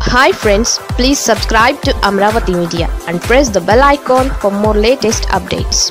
hi friends please subscribe to Amaravati media and press the bell icon for more latest updates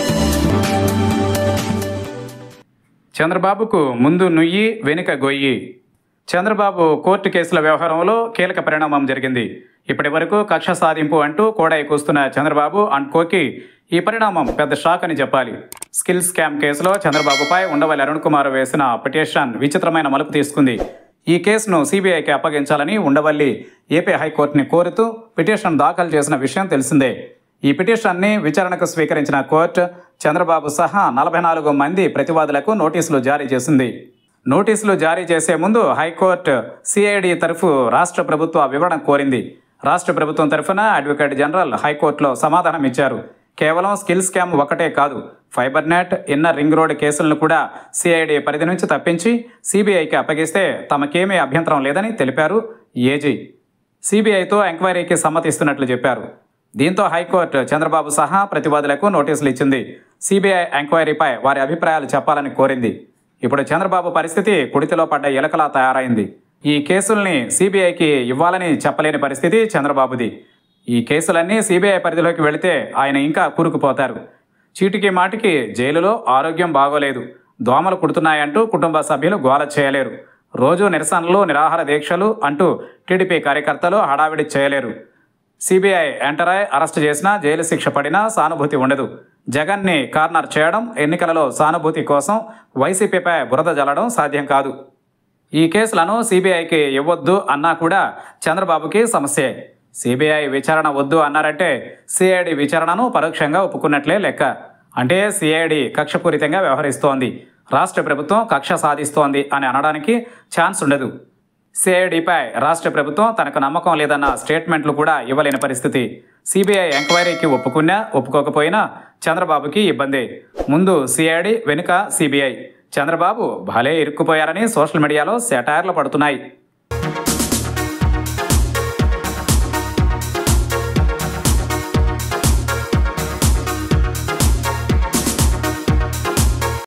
చంద్రబాబుకు ముందు నుయ్యి వెనుక గొయ్యి చంద్రబాబు కోర్టు కేసుల వ్యవహారంలో కీలక పరిణామం జరిగింది ఇప్పటి వరకు కక్ష సాధింపు అంటూ కోడాయి కూస్తున్న చంద్రబాబు అండ్ కోకి ఈ పరిణామం పెద్ద షాక్ అని చెప్పాలి స్కిల్ స్కామ్ కేసులో చంద్రబాబుపై ఉండవల్లి అరుణ్ కుమార్ వేసిన పిటిషన్ విచిత్రమైన మలుపు తీసుకుంది ఈ కేసును సిబిఐకి అప్పగించాలని ఉండవల్లి ఏపీ హైకోర్టుని కోరుతూ పిటిషన్ దాఖలు చేసిన విషయం తెలిసిందే ఈ పిటిషన్ని విచారణకు స్వీకరించిన కోర్టు చంద్రబాబు సహా నలభై నాలుగు మంది ప్రతివాదులకు నోటీసులు జారీ చేసింది నోటీసులు జారీ చేసే ముందు హైకోర్టు సిఐడి తరఫు రాష్ట్ర ప్రభుత్వ వివరణ కోరింది రాష్ట్ర ప్రభుత్వం తరఫున అడ్వకేట్ జనరల్ హైకోర్టులో సమాధానం ఇచ్చారు కేవలం స్కిల్ స్కామ్ ఒకటే కాదు fiber net inner ring road కేసులను కూడా సిఐడి పరిధి నుంచి తప్పించి సిబిఐకి అప్పగిస్తే తమకేమీ అభ్యంతరం లేదని తెలిపారు ఏజీ సిబిఐతో ఎంక్వైరీకి సమ్మతిస్తున్నట్లు చెప్పారు దీంతో హైకోర్టు చంద్రబాబు సహా ప్రతివాదులకు నోటీసులు ఇచ్చింది సిబిఐ ఎంక్వైరీపై వారి అభిప్రాయాలు చెప్పాలని కోరింది ఇప్పుడు చంద్రబాబు పరిస్థితి కుడితిలో పడ్డ ఎలకలా తయారైంది ఈ కేసుల్ని సిబిఐకి ఇవ్వాలని చెప్పలేని పరిస్థితి చంద్రబాబుది ఈ కేసులన్నీ సిబిఐ పరిధిలోకి వెళితే ఆయన ఇంకా కూరుకుపోతారు చీటికి మాటికి జైలులో ఆరోగ్యం బాగోలేదు దోమలు కుడుతున్నాయంటూ కుటుంబ సభ్యులు గోల చేయలేరు రోజు నిరసనలు నిరాహార దీక్షలు అంటూ టీడీపీ కార్యకర్తలు హడావిడి చేయలేరు సిబిఐ ఎంటర్ అయి అరెస్ట్ చేసినా జైలు శిక్ష పడినా సానుభూతి ఉండదు జగన్ని కార్నర్ చేయడం ఎన్నికలలో సానుభూతి కోసం వైసీపీపై బురద జల్లడం సాధ్యం కాదు ఈ కేసులను సిబిఐకి ఇవ్వొద్దు అన్నా కూడా చంద్రబాబుకి సమస్యే సిబిఐ విచారణ వద్దు అన్నారంటే సిఐడి విచారణను పరోక్షంగా ఒప్పుకున్నట్లే లెక్క అంటే సిఐడి కక్షపూరితంగా వ్యవహరిస్తోంది రాష్ట్ర ప్రభుత్వం కక్ష సాధిస్తోంది అని అనడానికి ఛాన్స్ ఉండదు సిఐడిపై రాష్ట్ర ప్రభుత్వం తనకు నమ్మకం లేదన్న స్టేట్మెంట్లు కూడా ఇవ్వలేని పరిస్థితి సిబిఐ ఎంక్వైరీకి ఒప్పుకున్నా ఒప్పుకోకపోయినా చంద్రబాబుకి ఇబ్బందే ముందు సిఐడి వెనుక సిబిఐ చంద్రబాబు భలే ఇరుక్కుపోయారని సోషల్ మీడియాలో సెటైర్లు పడుతున్నాయి